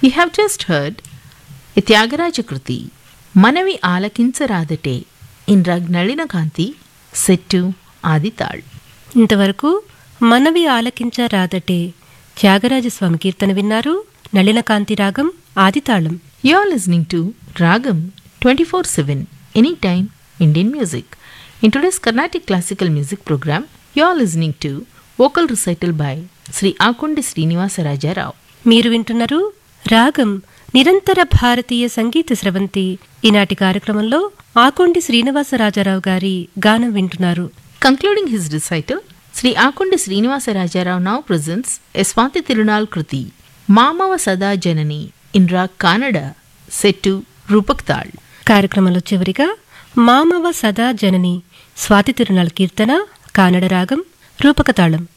You have just heard a Thyagaraja kriti మనవి ఆలకించరాదటే in raga Nalina Kanti set Adi tala ఇంతవరకు మనవి ఆలకించరాదటే త్యాగరాజస్వామి కీర్తన విన్నారు నళినకాంతి రాగం ఆదితాళం you are listening to Raagam twenty four seven any time Indian music in today's Carnatic classical music programme you are listening to vocal recital by Sri Akondi Srinivasarajarao మీరు వింటున్నారు రాగం నిరంతర భారతీయ సంగీత స్రవంతి ఈనాటి కార్యక్రమంలో ఆకొండి శ్రీనివాసరాజారావు గారి గానం వింటున్నారు Concluding his recital, Sri Akundi Srinivasa Rajarao now presents a Swati Tirunal Kruti, Mamava Sada Janani, in Rag Kannada, set to Rupak Tal. కార్యక్రమంలో చివరిగా మామవ సదా జనని స్వాతి తిరునాళ్ కీర్తన కానడ రాగం రూపకతాళం